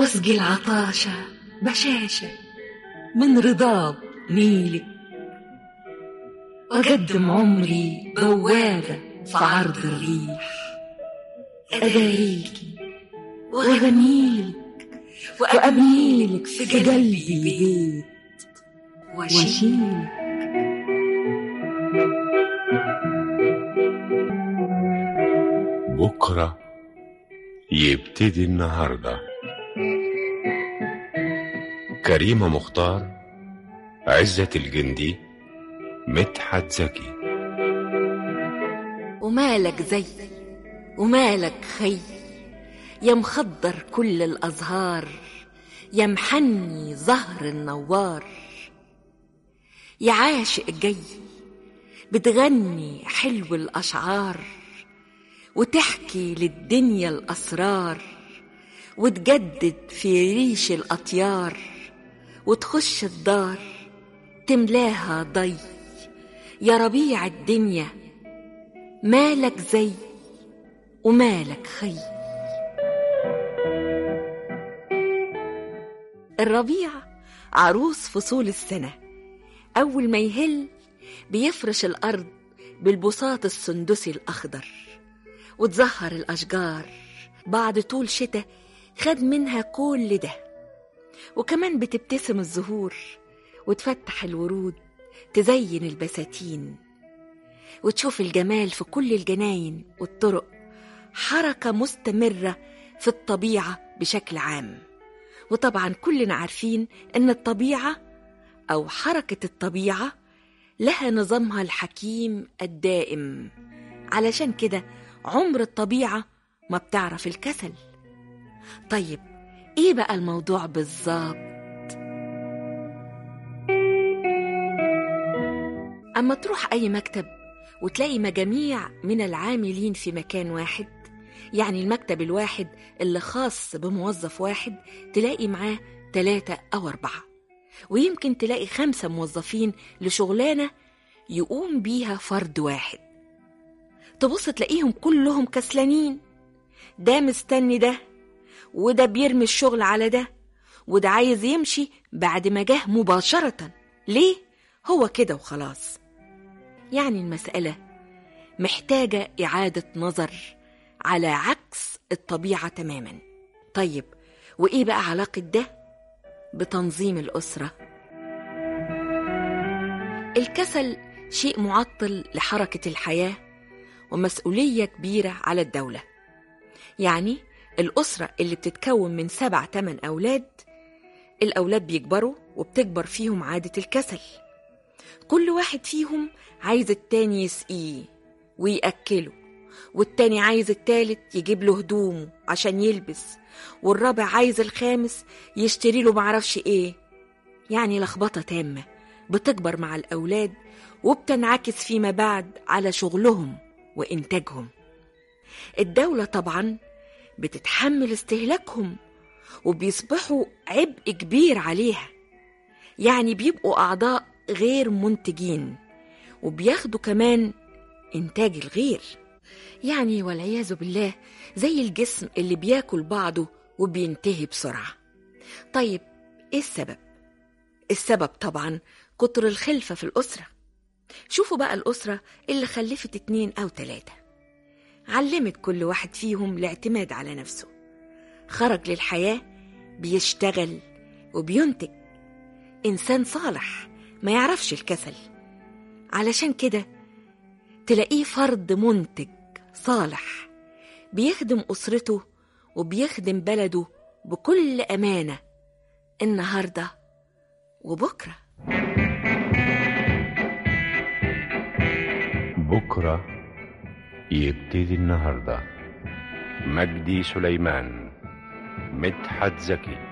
واسقي العطاشة بشاشة من رضاب نيلك وأقدم عمري بوابة في عرض الريح أداريكي وأغنيلك وأبنيلك في قلبي بيت وأشيلك بكرة يبتدي النهاردة كريمة مختار عزة الجندي مدحت زكي ومالك زي ومالك خي يا مخضر كل الأزهار يا محني زهر النوار يا عاشق جاي بتغني حلو الأشعار وتحكي للدنيا الأسرار وتجدد في ريش الأطيار وتخش الدار تملاها ضي يا ربيع الدنيا مالك زي ومالك خي الربيع عروس فصول السنة أول ما يهل بيفرش الأرض بالبساط السندسي الأخضر وتزهر الأشجار بعد طول شتاء خد منها كل ده وكمان بتبتسم الزهور وتفتح الورود تزين البساتين وتشوف الجمال في كل الجناين والطرق حركة مستمرة في الطبيعة بشكل عام وطبعا كلنا عارفين ان الطبيعة او حركة الطبيعة لها نظامها الحكيم الدائم علشان كده عمر الطبيعة ما بتعرف الكسل طيب ايه بقى الموضوع بالظبط اما تروح اي مكتب وتلاقي مجاميع من العاملين في مكان واحد يعني المكتب الواحد اللي خاص بموظف واحد تلاقي معاه ثلاثة أو أربعة ويمكن تلاقي خمسة موظفين لشغلانة يقوم بيها فرد واحد تبص تلاقيهم كلهم كسلانين ده مستني ده وده بيرمي الشغل على ده وده عايز يمشي بعد ما جه مباشرة ليه؟ هو كده وخلاص يعني المسألة محتاجة إعادة نظر على عكس الطبيعة تماما طيب وإيه بقى علاقة ده بتنظيم الأسرة؟ الكسل شيء معطل لحركة الحياة ومسؤولية كبيرة على الدولة يعني الأسرة اللي بتتكون من سبع تمن أولاد الأولاد بيكبروا وبتكبر فيهم عادة الكسل كل واحد فيهم عايز التاني يسقيه ويأكله والتاني عايز التالت يجيب له هدومه عشان يلبس والرابع عايز الخامس يشتري له معرفش ايه يعني لخبطة تامة بتكبر مع الأولاد وبتنعكس فيما بعد على شغلهم وإنتاجهم الدولة طبعا بتتحمل استهلاكهم وبيصبحوا عبء كبير عليها يعني بيبقوا أعضاء غير منتجين وبياخدوا كمان إنتاج الغير يعني والعياذ بالله زي الجسم اللي بياكل بعضه وبينتهي بسرعة طيب إيه السبب؟ السبب طبعا كتر الخلفة في الأسرة شوفوا بقى الأسرة اللي خلفت اتنين أو تلاتة علمت كل واحد فيهم الاعتماد على نفسه خرج للحياة بيشتغل وبينتج إنسان صالح ما يعرفش الكسل علشان كده تلاقيه فرد منتج صالح بيخدم أسرته وبيخدم بلده بكل أمانة النهاردة وبكرة بكرة يبتدي النهاردة مجدي سليمان مدحت زكي